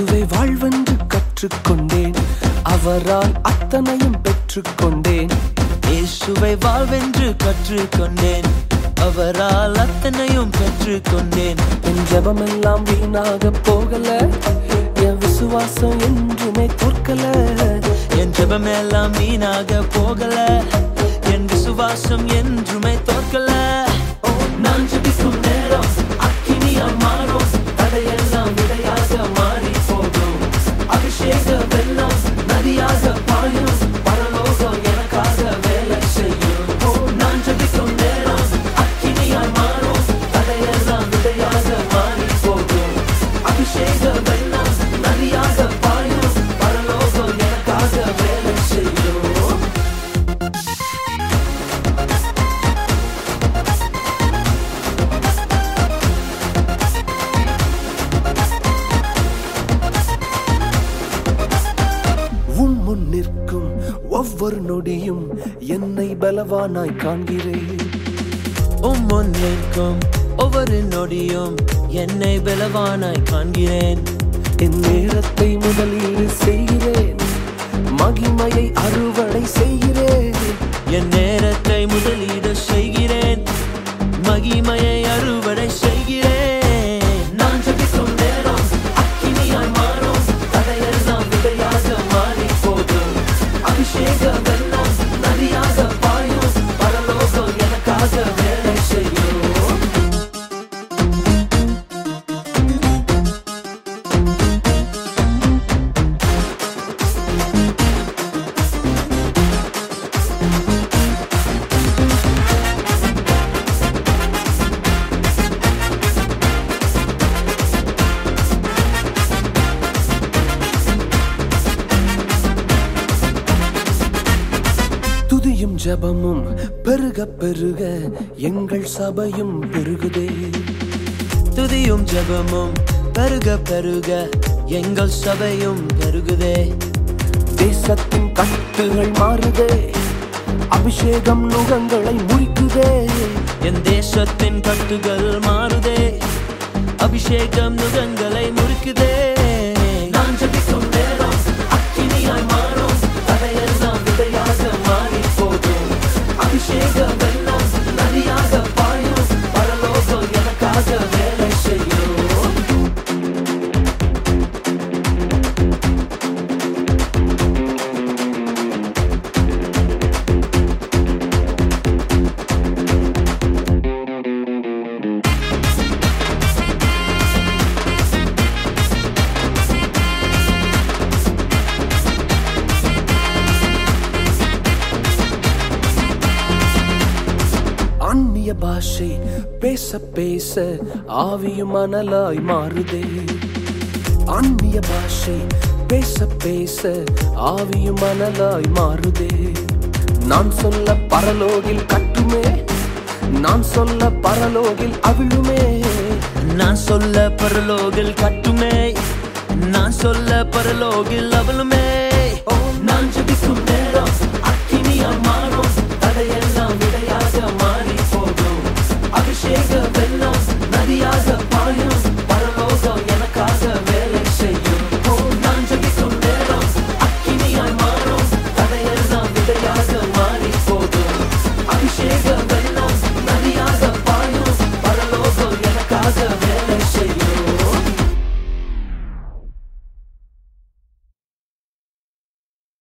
இயேசுவை வாழ்வென்று கற்றுக்கொண்டேன் அவரால் அத்தனையும் பெற்றுக்கொண்டேன் இயேசுவை வாழ்வென்று கற்றுக்கொண்டேன் அவரால் அத்தனையும் பெற்றுக்கொண்டேன் என் ஜெபமெல்லாம் வீணாக போகல என் விசுவாசம் என்றுமே தோற்கல என் ஜெபமெல்லாம் வீணாக போகல என் விசுவாசம் என்றுமே தோற்கல நான் ஜெபிக்கும் நேரம் அக்கினியாய் மாறும் தடையெல்லாம் விடையாக மாறி போகும் அபிஷேக வெள்ளம் நதியாக பாயும் பரலோகம் எனக்காக வேலை செய்யும் ஓ, நான் ஜெபிக்கும் நேரம் அக்கினியாய் மாறும் தடையெல்லாம் விடையாக மாறி போகும் அபிஷேக வெள்ளம் நதியாக பாயும் பரலோகம் எனக்காக வேலை செய்யும் உன் முன் நிற்கும் ஒவ்வொரு நொடியும் என்னை பலவானாய் காண்கிறேன் உம் முன் நிற்கும் ஒவ்வொரு நொடியும் என்னை பலவானாய் காண்கிறேன் என் நேரத்தை முதலீடு செய்கிறேன் மகிமையை அறுவடை செய்கிறேன் என் நேரத்தை முதலீடு செய்கிறேன் மகிமையை அறுவடை செய்கிறேன் நான் ஜெபிக்கும் நேரம் அக்கினியாய் மாறும் தடையெல்லாம் விதையாக மாறி போகும் அபிஷேக வெள்ளம் நதியாக பாயும் பரலோகம் எனக்காக வேலை செய்யும் துதியும் ஜெபமும் பெருக பெருக எங்கள் சபையும் பெருகுதே துதியும் ஜெபமும் பெருக பெருக எங்கள் சபையும் பெருகுதே தேசத்தின் கட்டுகள் மாறுதே அபிஷேகம் நுகங்களை முறிக்குதே என் தேசத்தின் கட்டுகள் மாறுதே அபிஷேகம் நுகங்களை முறுக்குதே நான் ஜெபிக்கும் நேரம் அக்கினியாய் மாறும் தடையெல்லாம் விதையாக மாறி போகும் அபிஷேக வெள்ளம் நதியாக பாயும் பரலோகம் எனக்காக வேலை செய்யும் அந்நிய பாஷை பேச பேச ஆவியும் மணலாய் மாறுதே அந்நிய பாஷை பேச பேச ஆவியும் மணலாய் மாறுதே நான் சொல்ல பரலோகில் கட்டுமே நான் சொல்ல பரலோகில் அவிழுமே நான் சொல்ல பரலோகில் கட்டுமே நான் சொல்ல பரலோகில் அவளுமே ஓ நான் ஜெபிக்கும்